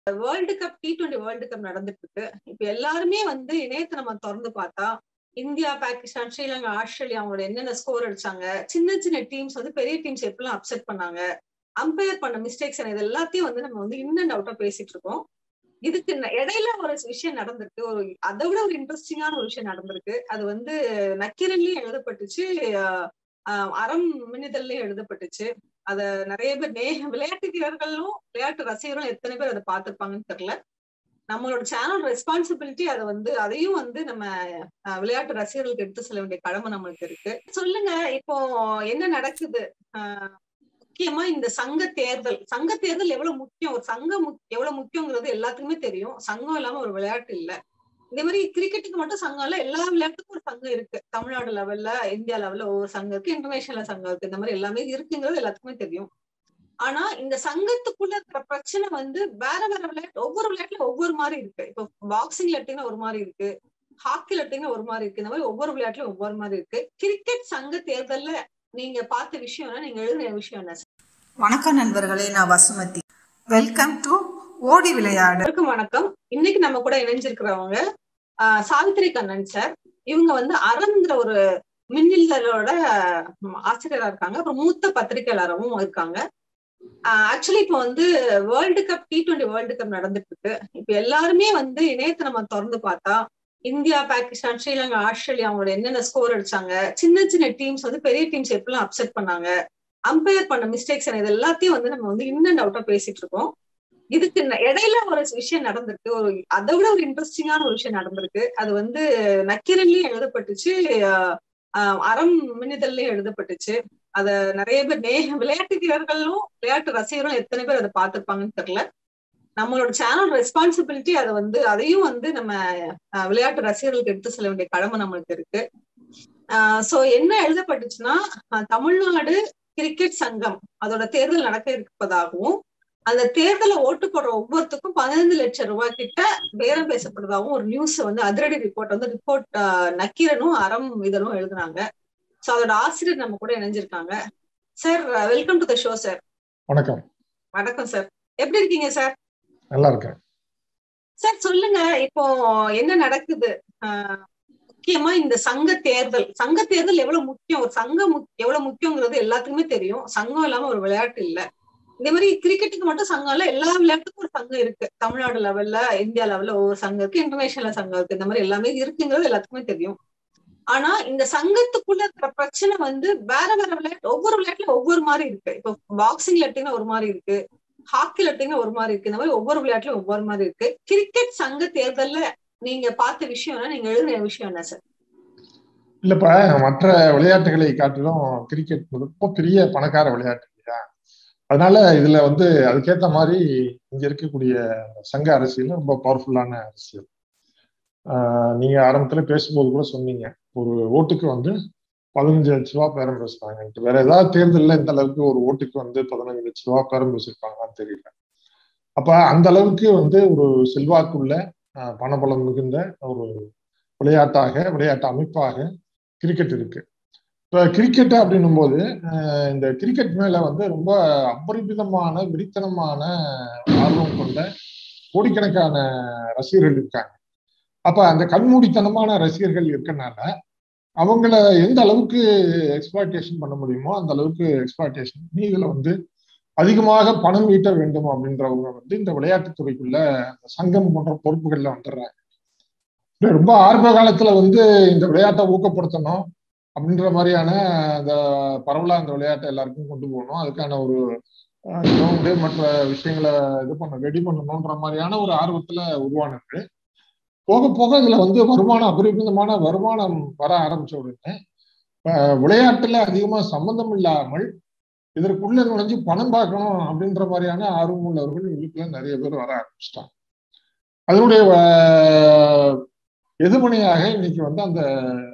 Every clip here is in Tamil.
World cup T twenty world cup நடந்துட்டு இருக்கு இப்ப எல்லாருமே வந்து இணையத்தை நம்ம திறந்து பார்த்தா இந்தியா பாகிஸ்தான் ஸ்ரீலங்கா ஆஸ்திரேலியா அவங்களோட என்னென்ன ஸ்கோர் அடிச்சாங்க சின்ன சின்ன டீம்ஸ் வந்து பெரிய டீம்ஸ் எப்படிலாம் அப்செட் பண்ணாங்க அம்பையர் பண்ண மிஸ்டேக்ஸ் இது எல்லாத்தையும் வந்து நம்ம வந்து இன் அண்ட் அவுட்டா பேசிட்டு இருக்கோம் இதுக்கு இடையில ஒரு விஷயம் நடந்திருக்கு ஒரு அதை விட ஒரு இன்ட்ரெஸ்டிங்கான ஒரு விஷயம் நடந்திருக்கு அது வந்து நக்கீரன்லயும் எழுதப்பட்டுச்சு அறம் மின்னிதழ்லயும் எழுதப்பட்டுச்சு அத நிறைய பேர் நே விளையாட்டு வீரர்களும் விளையாட்டு ரசிகர்களும் எத்தனை பேர் அதை பார்த்திருப்பாங்கன்னு தெரியல நம்மளோட சேனல் ரெஸ்பான்சிபிலிட்டி அதை வந்து அதையும் வந்து நம்ம விளையாட்டு ரசிகர்களுக்கு எடுத்து செல்ல வேண்டிய கடமை நம்மளுக்கு இருக்கு சொல்லுங்க இப்போ என்ன நடக்குது முக்கியமா இந்த சங்க தேர்தல் சங்க தேர்தல் எவ்வளவு முக்கியம் ஒரு சங்கம் எவ்வளவு முக்கியங்கிறது எல்லாத்துக்குமே தெரியும் சங்கம் இல்லாம ஒரு விளையாட்டு இல்ல இதே மாதிரி கிரிக்கெட்டுக்கு மட்டும் சங்கம் இல்ல எல்லா விளையாட்டுக்கும் ஒரு சங்கம் இருக்கு தமிழ்நாடு லெவல்ல இந்தியா லெவல்ல ஒவ்வொரு சங்கம் இருக்கு இன்டர்நேஷனல் சங்கம் இருக்கு இந்த மாதிரி எல்லாமே இருக்குங்கிறது எல்லாத்துக்குமே தெரியும் ஆனா இந்த சங்கத்துக்குள்ள இருக்கிற பிரச்சனை வந்து வேற வேற விளையாட்டு ஒவ்வொரு விளையாட்டுல ஒவ்வொரு மாதிரி இருக்கு இப்போ பாக்ஸிங்ல எடுத்தீங்கன்னா ஒரு மாதிரி இருக்கு ஹாக்கில எடுத்தீங்கன்னா ஒரு மாதிரி இருக்கு இந்த மாதிரி ஒவ்வொரு விளையாட்டுலயும் ஒவ்வொரு மாதிரி இருக்கு கிரிக்கெட் சங்க தேர்தல்ல நீங்க பார்த்த விஷயம் நீங்க எழுதின விஷயம் என்ன வணக்கம் நண்பர்களே நான் வசுமதி வெல்கம் டு ஓடி விளையாடு வணக்கம் இன்னைக்கு நம்ம கூட இணைஞ்சிருக்கிறவங்க சாவித்திரி கண்ணன் சார் இவங்க வந்து அரண்ங்கிற ஒரு மின்னிதழோட ஆசிரியரா இருக்காங்க அப்புறம் மூத்த பத்திரிகையாளராகவும் இருக்காங்க ஆக்சுவலி இப்போ வந்து world cup T twenty world cup நடந்துட்டு இருக்கு இப்ப எல்லாருமே வந்து இணையத்தை நம்ம திறந்து பார்த்தா இந்தியா பாகிஸ்தான் ஸ்ரீலங்கா ஆஸ்திரேலியா அவங்களோட என்னென்ன ஸ்கோர் அடிச்சாங்க சின்ன சின்ன டீம்ஸ் வந்து பெரிய டீம்ஸ் எப்படிலாம் அப்செட் பண்ணாங்க அம்பையர் பண்ண மிஸ்டேக்ஸ் இது எல்லாத்தையும் வந்து நம்ம வந்து இன் அண்ட் அவுட்டா பேசிட்டு இருக்கோம் இதுக்கு இடையில ஒரு விஷயம் நடந்திருக்கு ஒரு அதை விட ஒரு இன்ட்ரெஸ்டிங்கான ஒரு விஷயம் நடந்திருக்கு அது வந்து நக்கீரன்லயும் எழுதப்பட்டுச்சு அறம் மின்னிதழ்லயும் எழுதப்பட்டுச்சு அத நிறைய பேர் நே விளையாட்டு வீரர்களும் விளையாட்டு ரசிகர்களும் எத்தனை பேர் அதை பார்த்திருப்பாங்கன்னு தெரியல நம்மளோட சேனல் ரெஸ்பான்சிபிலிட்டி அதை வந்து அதையும் வந்து நம்ம விளையாட்டு ரசிகர்களுக்கு எடுத்து செல்ல வேண்டிய கடமை நம்மளுக்கு இருக்கு சோ என்ன எழுதப்பட்டுச்சுன்னா தமிழ்நாடு கிரிக்கெட் சங்கம் அதோட தேர்தல் நடக்க இருப்பதாகவும் அந்த தேர்தல ஓட்டு போடுற ஒவ்வொருத்துக்கும் பதினைந்து லட்சம் ரூபாய் கிட்ட பேரம் பேசப்படுறதாகவும் ஒரு நியூஸ் வந்து அதிரடி ரிப்போர்ட் வந்து ரிப்போர்ட் நக்கீரனும் அறம் இதனும் எழுதுனாங்க சோ அதோட ஆசிரியர் நம்ம கூட இணைஞ்சிருக்காங்க sir welcome to the show sir வணக்கம் வணக்கம் சார் எப்படி இருக்கீங்க சார் நல்லா இருக்கேன் சார் சொல்லுங்க இப்போ என்ன நடக்குது முக்கியமா இந்த சங்க தேர்தல் சங்க தேர்தல் எவ்வளவு முக்கியம் ஒரு சங்கம் எவ்வளவு முக்கியங்கிறது எல்லாத்துக்குமே தெரியும் சங்கம் இல்லாம ஒரு விளையாட்டு இல்ல இதே மாதிரி கிரிக்கெட்டுக்கு மட்டும் சங்கம் இல்ல எல்லா விளையாட்டுக்கும் ஒரு சங்கம் இருக்கு தமிழ்நாடு லெவல்ல இந்தியா லெவல்ல ஒவ்வொரு சங்கம் இருக்கு இன்டர்நேஷனல் சங்கம் இருக்கு இந்த மாதிரி எல்லாமே இருக்குங்கிறது எல்லாத்துக்குமே தெரியும் ஆனா இந்த சங்கத்துக்குள்ள இருக்கிற பிரச்சனை வந்து வேற வேற விளையாட்டு ஒவ்வொரு விளையாட்டுல ஒவ்வொரு மாதிரி இருக்கு இப்போ பாக்ஸிங்ல எடுத்தீங்கன்னா ஒரு மாதிரி இருக்கு ஹாக்கில எடுத்தீங்கன்னா ஒரு மாதிரி இருக்கு இந்த மாதிரி ஒவ்வொரு விளையாட்டுலயும் ஒவ்வொரு மாதிரி இருக்கு கிரிக்கெட் சங்க தேர்தல்ல நீங்க பார்த்த விஷயம் நீங்க எழுதின விஷயம் என்ன சார் இல்லப்ப மற்ற விளையாட்டுகளை காட்டிலும் கிரிக்கெட் ரொம்ப பெரிய பணக்கார விளையாட்டு இல்லையா அதனால இதுல வந்து அதுக்கேத்த மாதிரி இங்க இருக்கக்கூடிய சங்க அரசியல் ரொம்ப பவர்ஃபுல்லான அரசியல் நீங்க ஆரம்பத்துல பேசும்போது கூட சொன்னீங்க ஒரு ஓட்டுக்கு வந்து பதினஞ்சு லட்ச ரூபா பேரம் பேசுறாங்க வேற ஏதாவது தேர்தலில் இந்த அளவுக்கு ஒரு ஓட்டுக்கு வந்து பதினஞ்சு லட்ச ரூபா பேரம் பேசியிருப்பாங்களான்னு தெரியல அப்ப அந்த அளவுக்கு வந்து ஒரு செல்வாக்குள்ள பணபலம் மிகுந்த ஒரு விளையாட்டாக விளையாட்டு அமைப்பாக கிரிக்கெட் இருக்கு இப்ப கிரிக்கெட் அப்படின்னும் போது இந்த கிரிக்கெட் மேல வந்து ரொம்ப அபரிமிதமான வெறித்தனமான ஆர்வம் கொண்ட கோடிக்கணக்கான ரசிகர்கள் இருக்காங்க அப்ப அந்த கண்மூடித்தனமான ரசிகர்கள் இருக்கனால அவங்கள எந்த அளவுக்கு எக்ஸ்பிளாய்டேஷன் பண்ண முடியுமோ அந்த அளவுக்கு எக்ஸ்பிளாய்டேஷன் பண்ணி இதுல வந்து அதிகமாக பணம் ஈட்ட வேண்டும் அப்படின்றவங்க வந்து இந்த விளையாட்டுத்துறைக்குள்ள சங்கம் போன்ற பொறுப்புகள்ல வந்துடுறாங்க ரொம்ப ஆரம்ப காலத்துல வந்து இந்த விளையாட்டை ஊக்கப்படுத்தணும் அப்படின்ற மாதிரியான அந்த பரவலா அந்த விளையாட்டை எல்லாருக்கும் கொண்டு போகணும் அதுக்கான ஒரு கிரவுண்டு மற்ற விஷயங்களை இது பண்ண ரெடி பண்ணணுன்ற மாதிரியான ஒரு ஆர்வத்துல உருவானது போக போக இதுல வந்து வருமானம் அபரிமிதமான வருமானம் வர ஆரம்பிச்ச உடனே விளையாட்டுல அதிகமா சம்பந்தம் இல்லாமல் இதற்குள்ள நுழைஞ்சு பணம் பார்க்கணும் அப்படின்ற மாதிரியான ஆர்வம் உள்ளவர்கள் வீட்டுல நிறைய பேர் வர ஆரம்பிச்சிட்டாங்க அதனுடைய எதிர்மனையாக இன்னைக்கு வந்து அந்த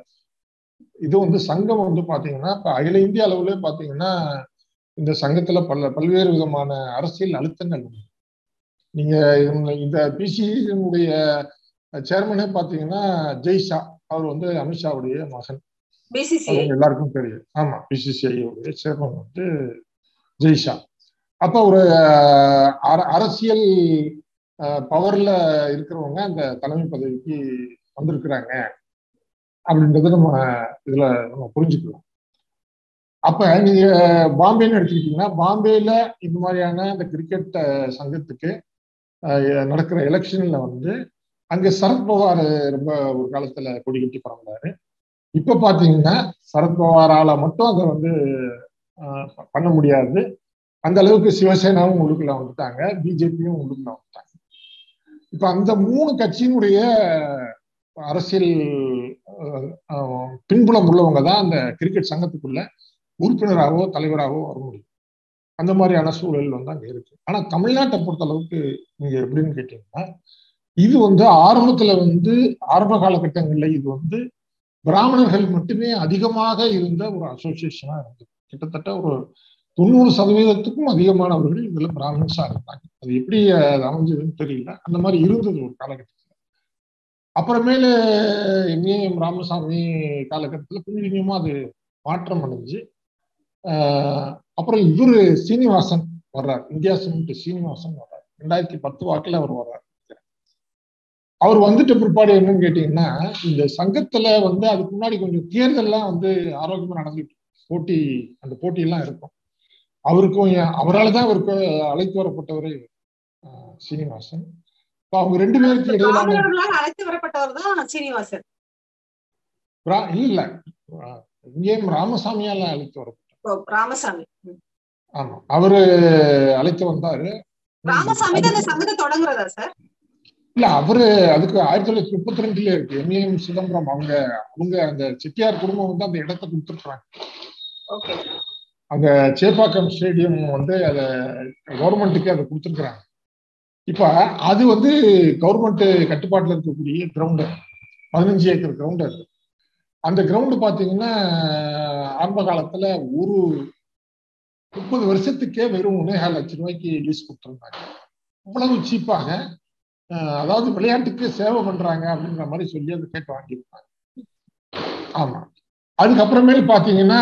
இது வந்து சங்கம் வந்து பாத்தீங்கன்னா இப்ப அகில இந்திய அளவுல பாத்தீங்கன்னா இந்த சங்கத்துல பல பல்வேறு விதமான அரசியல் அழுத்தங்கள் உண்டு நீங்க இந்த பிசினுடைய சேர்மனே பாத்தீங்கன்னா ஜெய்ஷா அவர் வந்து அமித்ஷாவுடைய மகன் எல்லாருக்கும் தெரியும் ஆமா பிசிசிஐ உடைய சேர்மன் வந்து ஜெய்ஷா அப்ப ஒரு அரசியல் பவர்ல இருக்கிறவங்க அந்த தலைமை பதவிக்கு வந்திருக்கிறாங்க அப்படின்றத நம்ம இதுல நம்ம புரிஞ்சுக்கலாம் அப்ப நீங்க பாம்பேன்னு எடுத்துக்கிட்டீங்கன்னா பாம்பேல இந்த மாதிரியான இந்த கிரிக்கெட் சங்கத்துக்கு நடக்கிற எலெக்ஷன்ல வந்து அங்க சரத்பவார் ரொம்ப ஒரு காலத்துல கொடி கட்டி பறந்தாரு இப்ப பாத்தீங்கன்னா சரத்பவாரால மட்டும் அதை வந்து பண்ண முடியாது அந்த அளவுக்கு சிவசேனாவும் உள்ளுக்குள்ள வந்துட்டாங்க பிஜேபியும் உள்ளுக்குள்ள வந்துட்டாங்க இப்ப அந்த மூணு கட்சியினுடைய அரசியல் பின்புலம் உள்ளவங்க தான் அந்த கிரிக்கெட் சங்கத்துக்குள்ள உறுப்பினராகவோ தலைவராகவோ வர முடியும் அந்த மாதிரியான சூழல் வந்து அங்க இருக்கு ஆனா தமிழ்நாட்டை பொறுத்த அளவுக்கு நீங்க எப்படின்னு கேட்டீங்கன்னா இது வந்து ஆரம்பத்துல வந்து ஆரம்ப காலகட்டங்கள்ல இது வந்து பிராமணர்கள் மட்டுமே அதிகமாக இருந்த ஒரு அசோசியேஷனா இருந்தது கிட்டத்தட்ட ஒரு தொண்ணூறு சதவீதத்துக்கும் அதிகமானவர்கள் இதுல பிராமின்ஸா இருந்தாங்க அது எப்படி அமைஞ்சதுன்னு தெரியல அந்த மாதிரி இருந்தது ஒரு காலகட்டத்தில் அப்புறமேல எம்ஏஎம் ராமசாமி காலகட்டத்தில் கொஞ்சம் கொஞ்சமா அது மாற்றம் அடைஞ்சு அப்புறம் இவரு சீனிவாசன் வர்றார் இந்தியா சிமெண்ட் சீனிவாசன் வர்றார் ரெண்டாயிரத்தி பத்து வாக்குல அவர் வர்றார் அவர் வந்துட்ட பிற்பாடு என்னன்னு கேட்டீங்கன்னா இந்த சங்கத்துல வந்து அதுக்கு முன்னாடி கொஞ்சம் தேர்தல்லாம் வந்து ஆரோக்கியமா நடந்துட்டு போட்டி அந்த போட்டியெல்லாம் இருக்கும் அவருக்கும் அவரால் தான் அவருக்கு அழைத்து வரப்பட்டவரே சீனிவாசன் அவங்க ரெண்டு பேருக்கு இடையிலான அழைத்து வரப்பட்டவர் தான் சீனிவாசன் இல்ல இங்கேயும் ராமசாமியால அழைத்து வரப்பட்டார் ராமசாமி ஆமா அவரு அழைத்து வந்தாரு ராமசாமி தான் அந்த சங்கத்தை தொடங்குறதா சார் இல்ல அவரு அதுக்கு ஆயிரத்தி தொள்ளாயிரத்தி முப்பத்தி ரெண்டுல இருக்கு எம்ஏஎம் சிதம்பரம் அவங்க அவங்க அந்த செட்டியார் குடும்பம் வந்து அந்த இடத்த கொடுத்துருக்காங்க அந்த சேப்பாக்கம் ஸ்டேடியம் வந்து அதை கவர்மெண்ட்டுக்கு அதை கொடுத்துருக்குறாங்க இப்ப அது வந்து கவர்மெண்ட் கட்டுப்பாட்டுல இருக்கக்கூடிய கிரவுண்டு பதினஞ்சு ஏக்கர் கிரவுண்டு அது அந்த கிரவுண்டு பாத்தீங்கன்னா ஆரம்ப காலத்துல ஒரு முப்பது வருஷத்துக்கே வெறும் ஒன்னேகால் லட்சம் ரூபாய்க்கு லீஸ் கொடுத்துருந்தாங்க அவ்வளவு சீப்பாக அதாவது விளையாட்டுக்கு சேவை பண்றாங்க அப்படின்ற மாதிரி சொல்லி அதை கேட்டு வாங்கியிருந்தாங்க ஆமா அதுக்கப்புறமேல் பாத்தீங்கன்னா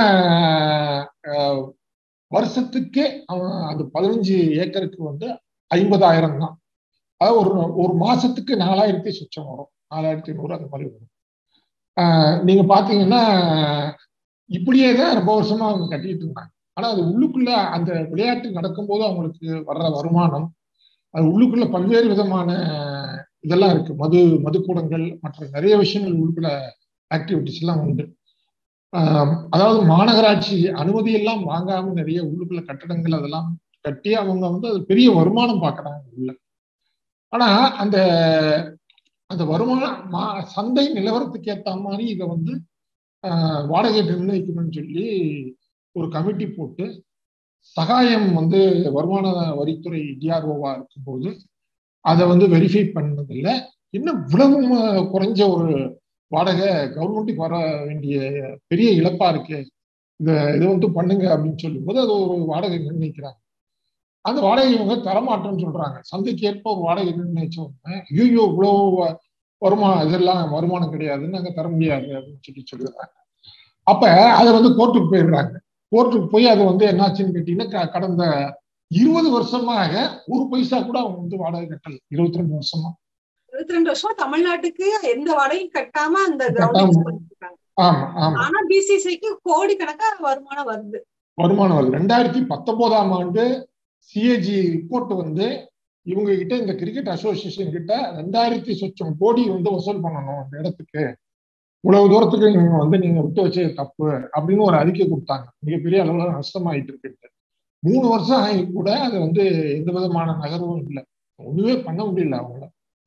வருஷத்துக்கே அவன் அந்த பதினஞ்சு ஏக்கருக்கு வந்து ஐம்பதாயிரம் தான் அதாவது ஒரு ஒரு மாசத்துக்கு நாலாயிரத்தி சுச்சம் வரும் நாலாயிரத்தி நூறு அந்த மாதிரி வரும் நீங்க பாத்தீங்கன்னா இப்படியே தான் ரொம்ப வருஷமா அவங்க கட்டிட்டு இருந்தாங்க ஆனா அது உள்ளுக்குள்ள அந்த விளையாட்டு நடக்கும்போது அவங்களுக்கு வர்ற வருமானம் அது உள்ளுக்குள்ள பல்வேறு விதமான இதெல்லாம் இருக்கு மது மதுக்கூடங்கள் மற்ற நிறைய விஷயங்கள் உள்ளுக்குள்ள ஆக்டிவிட்டிஸ் எல்லாம் உண்டு அதாவது மாநகராட்சி அனுமதி எல்லாம் வாங்காம நிறைய உள்ளுக்குள்ள கட்டடங்கள் அதெல்லாம் கட்டி அவங்க வந்து அது பெரிய வருமானம் பார்க்கறாங்க உள்ள ஆனா அந்த அந்த வருமானம் சந்தை நிலவரத்துக்கு ஏத்த மாதிரி இதை வந்து வாடகை நிர்ணயிக்கணும்னு சொல்லி ஒரு கமிட்டி போட்டு சகாயம் வந்து வருமான வரித்துறை டிஆர்ஓவா இருக்கும்போது அதை வந்து வெரிஃபை பண்ணதில்லை இன்னும் இவ்வளவு குறைஞ்ச ஒரு வாடகை கவர்மெண்ட்டுக்கு வர வேண்டிய பெரிய இழப்பா இருக்கு இத இது வந்து பண்ணுங்க அப்படின்னு சொல்லும்போது அது ஒரு வாடகை நிர்ணயிக்கிறாங்க அந்த வாடகை இவங்க தரமாட்டோம்னு சொல்றாங்க சந்தைக்கு ஏற்ப ஒரு வாடகை நிர்ணயிச்ச உடனே ஐயோ இவ்வளவு வருமானம் இதெல்லாம் வருமானம் கிடையாதுன்னு நாங்க தர முடியாது அப்படின்னு சொல்லி சொல்லிடுறாங்க அப்ப அதை வந்து கோர்ட்டுக்கு போயிடுறாங்க கோர்ட்டுக்கு போய் அது வந்து என்னாச்சுன்னு கேட்டீங்கன்னா கடந்த இருபது வருஷமாக ஒரு பைசா கூட அவங்க வந்து வாடகை கட்டல இருபத்தி ரெண்டு வருஷமா இருபத்தி ரெண்டு வருஷம் தமிழ்நாட்டுக்கு எந்த வாடகையும் கட்டாம அந்த ஆமா ஆமா ஆனா பிசிசிக்கு கோடி கணக்கா வருமானம் வருது வருமானம் வருது ரெண்டாயிரத்தி பத்தொன்பதாம் ஆண்டு சிஏஜி ரிப்போர்ட் வந்து இவங்க கிட்ட இந்த கிரிக்கெட் அசோசியேஷன் கிட்ட ரெண்டாயிரத்தி சொச்சம் கோடி வந்து வசூல் பண்ணணும் அந்த இடத்துக்கு இவ்வளவு தூரத்துக்கு நீங்க வந்து நீங்க விட்டு வச்சது தப்பு அப்படின்னு ஒரு அறிக்கை கொடுத்தாங்க மிகப்பெரிய அளவுல நஷ்டமாயிட்டு இருக்கு மூணு வருஷம் ஆகி கூட அது வந்து எந்த விதமான நகர்வும் இல்லை ஒண்ணுமே பண்ண முடியல அவங்கள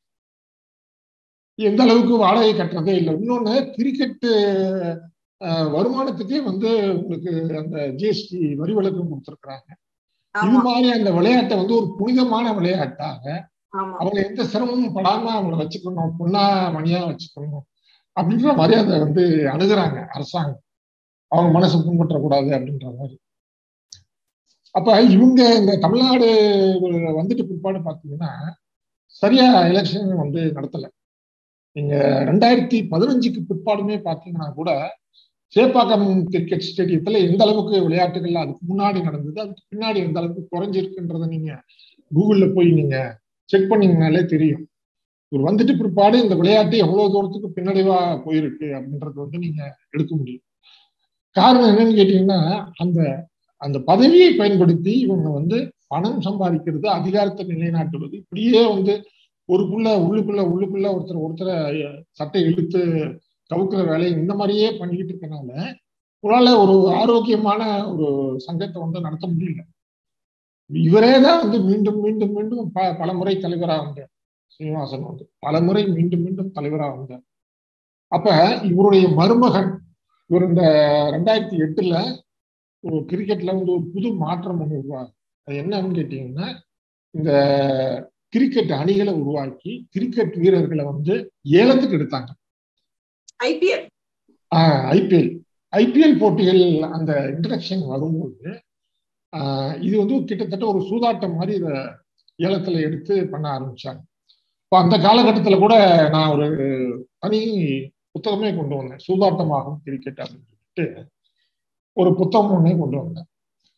எந்த அளவுக்கு வாடகை கட்டுறதே இல்லை இன்னொன்னு கிரிக்கெட்டு வருமானத்துக்கே வந்து உங்களுக்கு அந்த ஜிஎஸ்டி வரி விலக்கும் கொடுத்துருக்குறாங்க இது மாதிரி அந்த விளையாட்டை வந்து ஒரு புனிதமான விளையாட்டாக அவங்க எந்த சிரமமும் படாம அவங்கள வச்சுக்கணும் பொண்ணா மணியா வச்சுக்கணும் அப்படின்ற மாதிரி அதை வந்து அணுகுறாங்க அரசாங்கம் அவங்க மனசு புண்பற்றக்கூடாது அப்படின்ற மாதிரி அப்ப இவங்க இந்த தமிழ்நாடு வந்துட்டு பிற்பாடு பாத்தீங்கன்னா சரியா எலெக்ஷன் வந்து நடத்தல நீங்க ரெண்டாயிரத்தி பதினஞ்சுக்கு பிற்பாடுமே பாத்தீங்கன்னா கூட சேப்பாக்கம் கிரிக்கெட் ஸ்டேடியத்துல எந்த அளவுக்கு விளையாட்டுகள் அதுக்கு முன்னாடி நடந்தது அதுக்கு பின்னாடி எந்த அளவுக்கு குறைஞ்சிருக்குன்றத நீங்க கூகுள்ல போய் நீங்க செக் பண்ணீங்கனாலே தெரியும் இவர் வந்துட்டு பிற்பாடு இந்த விளையாட்டு எவ்வளவு தூரத்துக்கு பின்னடைவா போயிருக்கு அப்படின்றது வந்து நீங்க எடுக்க முடியும் காரணம் என்னன்னு கேட்டீங்கன்னா அந்த அந்த பதவியை பயன்படுத்தி இவங்க வந்து பணம் சம்பாதிக்கிறது அதிகாரத்தை நிலைநாட்டுவது இப்படியே வந்து ஒருக்குள்ள உள்ளுக்குள்ள உள்ளுக்குள்ள ஒருத்தர் ஒருத்தரை சட்டை இழுத்து கவுக்குற வேலையை இந்த மாதிரியே பண்ணிக்கிட்டு இருக்கனால உங்களால ஒரு ஆரோக்கியமான ஒரு சங்கத்தை வந்து நடத்த முடியல இவரே தான் வந்து மீண்டும் மீண்டும் மீண்டும் ப பல முறை தலைவராக வந்தார் சீனிவாசன் வந்து பல முறை மீண்டும் மீண்டும் தலைவராக வந்தார் அப்ப இவருடைய மருமகன் இவர் இந்த ரெண்டாயிரத்தி எட்டுல ஒரு கிரிக்கெட்ல வந்து ஒரு புது மாற்றம் ஒன்று உருவாகும் அது என்னன்னு கேட்டீங்கன்னா இந்த கிரிக்கெட் அணிகளை உருவாக்கி கிரிக்கெட் வீரர்களை வந்து ஏலத்துக்கு எடுத்தாங்க ஐபிஎல் ஐபிஎல் ஐபிஎல் போட்டிகள் அந்த இன்ட்ரடக்ஷன் வரும்போது இது வந்து கிட்டத்தட்ட ஒரு சூதாட்டம் மாதிரி இதை ஏலத்துல எடுத்து பண்ண ஆரம்பிச்சாங்க இப்போ அந்த காலகட்டத்தில் கூட நான் ஒரு தனி புத்தகமே கொண்டு வந்தேன் சூதாட்டமாகும் கிரிக்கெட் அப்படின்னு சொல்லிட்டு ஒரு புத்தகம் ஒன்னே கொண்டு வந்தேன்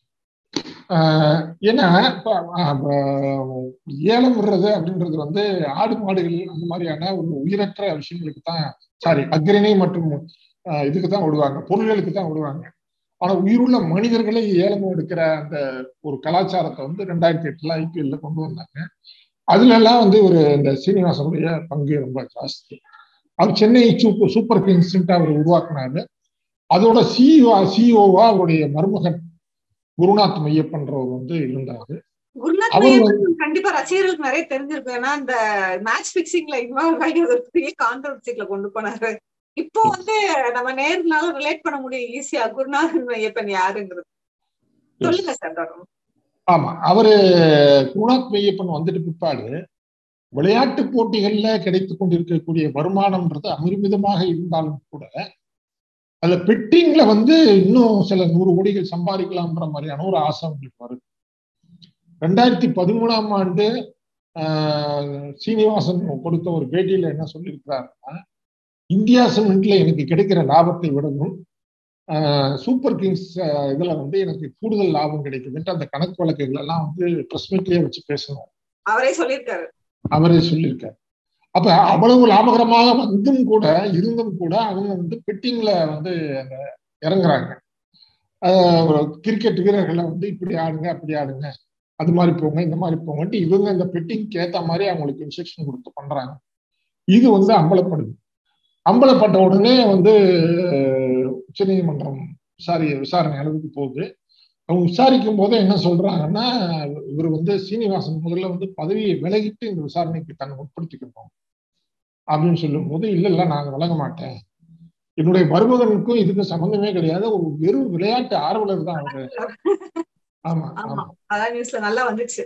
ஏன்னா ஏலம் விடுறது அப்படின்றது வந்து ஆடு மாடுகள் அந்த மாதிரியான ஒரு உயிரற்ற விஷயங்களுக்கு தான் சாரி அக்ரிணை மற்றும் இதுக்கு தான் விடுவாங்க பொருள்களுக்கு தான் விடுவாங்க ஆனா உயிருள்ள மனிதர்களை ஏலம் எடுக்கிற அந்த ஒரு கலாச்சாரத்தை வந்து ரெண்டாயிரத்தி எட்டுல ஐபிஎல்ல கொண்டு வந்தாங்க அதுல எல்லாம் வந்து ஒரு இந்த சீனிவாசனுடைய பங்கு ரொம்ப ஜாஸ்தி அவர் சென்னை சூப்பர் சூப்பர் கிங்ஸ் அவர் உருவாக்குனாரு அதோட சிஇஓ சிஇஓவா அவருடைய மருமகன் குருநாத் மையப்பன்றவர் வந்து இருந்தாரு குருநாத் மையப்பன் கண்டிப்பா ரசிகர்களுக்கு நிறைய தெரிஞ்சிருக்கும் ஏன்னா இந்த மேட்ச் பிக்சிங்ல இன்வால்வ் ஆகி ஒரு பெரிய கான்ட்ரவர்சிக்குல கொண்டு போனாரு இப்போ வந்து நம்ம நேர்னால ரிலேட் பண்ண முடியும் ஈஸியா குருநாத் மையப்பன் யாருங்கிறது சொல்லுங்க சார் ஆமா அவரு குருநாத் மையப்பன் வந்துட்டு பிற்பாடு விளையாட்டு போட்டிகள்ல கிடைத்து கொண்டிருக்கக்கூடிய வருமானம்ன்றது அமிர்மிதமாக இருந்தாலும் கூட அதுல பெட்டிங்ல வந்து இன்னும் சில நூறு கோடிகள் சம்பாதிக்கலாம்ன்ற மாதிரியான ஒரு ஆசை அவங்களுக்கு வருது ரெண்டாயிரத்தி பதிமூணாம் ஆண்டு சீனிவாசன் கொடுத்த ஒரு பேட்டியில என்ன சொல்லியிருக்கிறாருன்னா இந்தியா சிமெண்ட்ல எனக்கு கிடைக்கிற லாபத்தை விடவும் சூப்பர் கிங்ஸ் இதுல வந்து எனக்கு கூடுதல் லாபம் கிடைக்குதுன்ட்டு அந்த கணக்கு வழக்குகள் எல்லாம் வந்து பிரஸ் மீட்லயே வச்சு பேசணும் அவரே சொல்லியிருக்காரு அவரே சொல்லியிருக்காரு அப்ப அவ்வளவு லாபகரமாக வந்தும் கூட இருந்தும் கூட அவங்க வந்து பெட்டிங்ல வந்து அந்த இறங்குறாங்க கிரிக்கெட் வீரர்களை வந்து இப்படி ஆடுங்க அப்படி ஆடுங்க அது மாதிரி போங்க இந்த மாதிரி போங்கன்ட்டு இவங்க இந்த பெட்டிங்க்கு ஏத்த மாதிரி அவங்களுக்கு இன்ஸ்ட்ரக்ஷன் கொடுத்து பண்றாங்க இது வந்து அம்பலப்படுது அம்பலப்பட்ட உடனே வந்து உச்சநீதிமன்றம் விசாரி விசாரணை அளவுக்கு போகுது அவங்க விசாரிக்கும் போது என்ன சொல்றாங்கன்னா இவர் வந்து சீனிவாசன் முதல்ல வந்து பதவியை விலகிட்டு இந்த விசாரணைக்கு தன்னை உட்படுத்திக்கணும் அப்படின்னு சொல்லும் போது இல்ல இல்ல நாங்க விலக மாட்டேன் என்னுடைய மருமகனுக்கும் இதுக்கும் சம்பந்தமே கிடையாது ஒரு வெறும் விளையாட்டு ஆர்வலர் தான் அவரு ஆமா ஆமா அதான் நியூஸ்ல நல்லா வந்துச்சு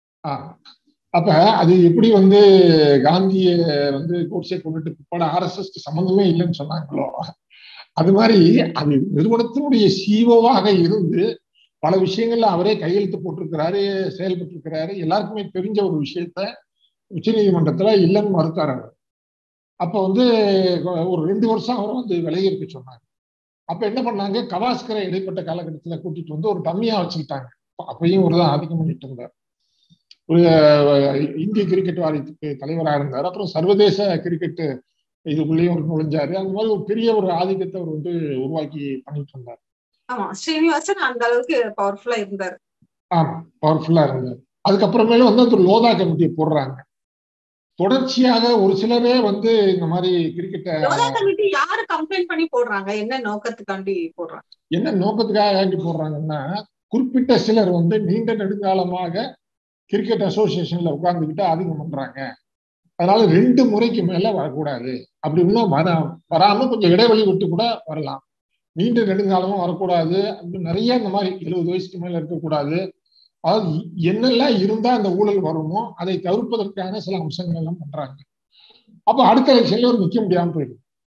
அப்ப அது எப்படி வந்து காந்திய வந்து கோட்ஸே கொண்டுட்டு பிற்பாடு ஆர்எஸ்எஸ் சம்பந்தமே இல்லைன்னு சொன்னாங்களோ அது மாதிரி அது நிறுவனத்தினுடைய சிஓவாக இருந்து பல விஷயங்கள்ல அவரே கையெழுத்து போட்டிருக்கிறாரு செயல்பட்டு இருக்கிறாரு எல்லாருக்குமே தெரிஞ்ச ஒரு விஷயத்த உச்ச நீதிமன்றத்துல இல்லைன்னு மறுத்தார் அவர் அப்ப வந்து ஒரு ரெண்டு வருஷம் அவரை வந்து விலகி இருக்க சொன்னாங்க அப்ப என்ன பண்ணாங்க கவாஸ்கரை இடைப்பட்ட காலகட்டத்துல கூட்டிட்டு வந்து ஒரு டம்மியா வச்சுக்கிட்டாங்க அப்பயும் ஒரு தான் ஆதிக்கம் பண்ணிட்டு இருந்தார் ஒரு இந்திய கிரிக்கெட் வாரியத்துக்கு தலைவராக இருந்தார் அப்புறம் சர்வதேச கிரிக்கெட் இதுக்குள்ளேயும் ஒரு நுழைஞ்சாரு அந்த மாதிரி ஒரு பெரிய ஒரு ஆதிக்கத்தை அவர் வந்து உருவாக்கி பண்ணிட்டு இருந்தார் ஆமா ஸ்ரீனிவாசன் அந்த அளவுக்கு பவர்ஃபுல்லா இருந்தார் ஆமா பவர்ஃபுல்லா இருந்தார் அதுக்கப்புறமேல வந்து அந்த லோதா கமிட்டியை போடுறாங்க தொடர்ச்சியாக ஒரு சிலரே வந்து இந்த மாதிரி கிரிக்கெட்டை லோதா கமிட்டி யாரு கம்ப்ளைண்ட் பண்ணி போடுறாங்க என்ன நோக்கத்துக்காண்டி போடுறாங்க என்ன நோக்கத்துக்காக வேண்டி போடுறாங்கன்னா குறிப்பிட்ட சிலர் வந்து நீண்ட நெடுங்காலமாக கிரிக்கெட் அசோசியேஷன்ல உட்கார்ந்துக்கிட்டு ஆதிக்கம் பண்றாங்க அதனால ரெண்டு முறைக்கு மேல வரக்கூடாது அப்படி இன்னும் வர வராம கொஞ்சம் இடைவெளி விட்டு கூட வரலாம் நீண்ட நெடுங்காலமும் வரக்கூடாது அப்படி நிறைய இந்த மாதிரி எழுபது வயசுக்கு மேல இருக்கக்கூடாது அதாவது என்னெல்லாம் இருந்தா அந்த ஊழல் வருமோ அதை தவிர்ப்பதற்கான சில அம்சங்கள் எல்லாம் பண்றாங்க அப்ப அடுத்த எலெக்ஷன்ல ஒரு நிக்க முடியாம போயிடும்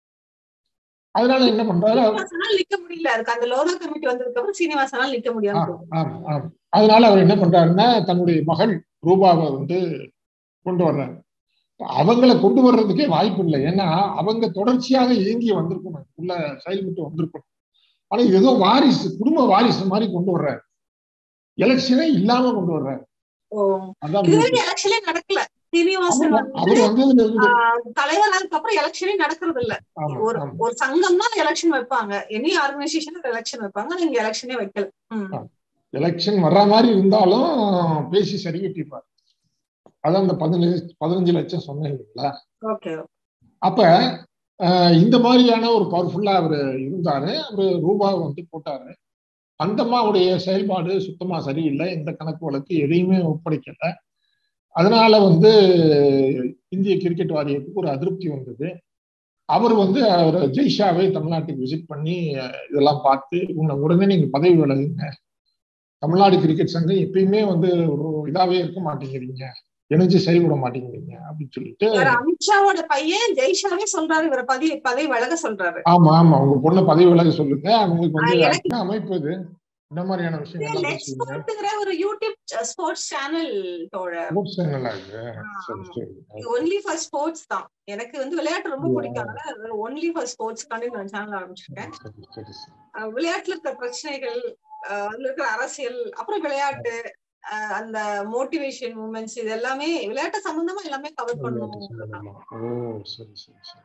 அதனால என்ன பண்றாரு நிக்க முடியல அதுக்கு அந்த லோதா கமிட்டி வந்ததுக்கு அப்புறம் சீனிவாசனால் நிக்க முடியாம ஆமா ஆமா அதனால அவர் என்ன பண்றாருன்னா தன்னுடைய மகள் ரூபாவை வந்து கொண்டு வர்றாரு அவங்கள கொண்டு வர்றதுக்கே வாய்ப்பு இல்லை ஏன்னா அவங்க தொடர்ச்சியாக இயங்கி வந்திருக்கணும் உள்ள செயல்பட்டு வந்திருக்கணும் ஆனா ஏதோ வாரிசு குடும்ப வாரிசு மாதிரி கொண்டு வர்றாரு எலெக்ஷனே இல்லாம கொண்டு வர்றாரு எலெக்ஷனே நடக்கல சீனிவாசன் ஆமா, அவர் வந்து வந்ததுல இருந்து ஆஹ், தலைவர் அதுக்கப்புறம் எலெக்ஷனே நடக்கிறது இல்ல ஆமா ஒரு ஆமா ஒரு சங்கம் தான் எலெக்ஷன் வைப்பாங்க எனி ஆர்கனைசேஷன் எலெக்ஷன் வைப்பாங்க நீங்க எலெக்ஷனே வைக்கல ம். எலெக்ஷன் வர்ற மாதிரி இருந்தாலும் பேசி சரி கட்டிப்பார் அதான் அந்த பதினஞ்சு பதினஞ்சு லட்சம் சொன்னேன் இல்லைங்களா ஓகே அப்ப அஹ், இந்த மாதிரியான ஒரு பவர்ஃபுல்லா அவர் இருந்தாரு அவரு ரூபா வந்து போட்டாரு அந்தம்மாவுடைய செயல்பாடு சுத்தமா சரியில்லை எந்த கணக்கு வழக்கு எதையுமே ஒப்படைக்கல அதனால வந்து இந்திய கிரிக்கெட் வாரியத்துக்கு ஒரு அதிருப்தி வந்தது அவர் வந்து அவர் ஜெய்ஷாவை தமிழ்நாட்டுக்கு விசிட் பண்ணி அஹ், இதெல்லாம் பார்த்து உன்னை உடனே நீங்க பதவி விலகுங்க தமிழ்நாடு கிரிக்கெட் சங்கம் எப்பயுமே வந்து ஒரு இதாவே இருக்க மாட்டேங்கிறீங்க இணைஞ்சு செயல்பட மாட்டேங்கிறீங்க அப்படின்னு சொல்லிட்டு இவர் அமித்ஷாவோட பையன் ஜெய்ஷாவே சொல்றாரு இவரை பதவி பதவி விலக சொல்றாரு ஆமா ஆமா உங்க பொண்ணை பதவி விலக சொல்லுங்க அவங்களுக்கு வந்து ஆஹ் எனக்கு- என்ன அமைப்பு இது இந்த மாதிரியான விஷயங்கள்லாம் லெட்ஸ் பேசுவீங்க ஸ்போர்ட்ங்கிற ஒரு யூடியூப் ஸ்போர்ட்ஸ் சேனல் தோழ ஸ்போர்ட்ஸ் சேனலா இது சரி சரி ஒன்லி ஃபார் ஸ்போர்ட்ஸ் தான் எனக்கு வந்து விளையாட்டு ரொம்ப Yeah. பிடிக்கும் அதனால ஒன்லி ஃபார் ஸ்போர்ட்ஸ் காண்டி நான் சேனல் ஆரம்பிச்சிருக்கேன் சரி சரி சரி அஹ் விளையாட்டுல இருக்கிற பிரச்சனைகள் அஹ் அதுல இருக்கிற அரசியல் அப்புறம் விளையாட்டு அஹ் அந்த மோட்டிவேஷன் மூமெண்ட்ஸ் இது எல்லாமே விளையாட்டு சம்பந்தமா எல்லாமே கவர் விளையாட்டு பண்ணணும் சம்பந்தமா. ஓ சரி சரி சரி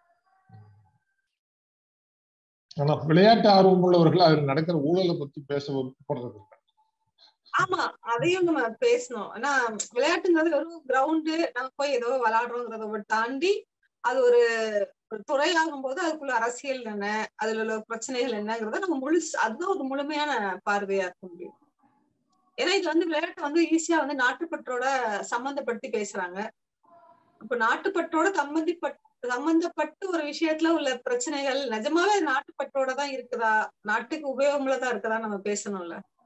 ஆனா விளையாட்டு ஆர்வம் உள்ளவர்கள் அதில் நடக்கிற ஊழலை பத்தி பேச போறது இல்லை ஆமா அதையும் நம்ம பேசணும் ஏன்னா விளையாட்டுங்கிறது வெறும் கிரவுண்டு நம்ம போய் ஏதோ விளையாடுறோங்கிறத தாண்டி அது ஒரு ஒரு துறையாகும் போது அதுக்குள்ள அரசியல் என்ன அதுல உள்ள பிரச்சனைகள் என்னங்கிறத நம்ம முழு அதுதான் ஒரு முழுமையான பார்வையா இருக்க முடியும் ஏன்னா இது வந்து விளையாட்டு வந்து ஈஸியா வந்து நாட்டுப்பற்றோட சம்பந்தப்படுத்தி பேசுறாங்க இப்ப நாட்டுப்பற்றோட சம்பந்திப்பட் சம்பந்தப்பட்டு ஒரு விஷயத்துல உள்ள பிரச்சனைகள் நிஜமாவே நாட்டுப்பற்றோட தான் இருக்குதா நாட்டுக்கு உபயோகமுள்ளதா இருக்குதா நம்ம பேசணும்ல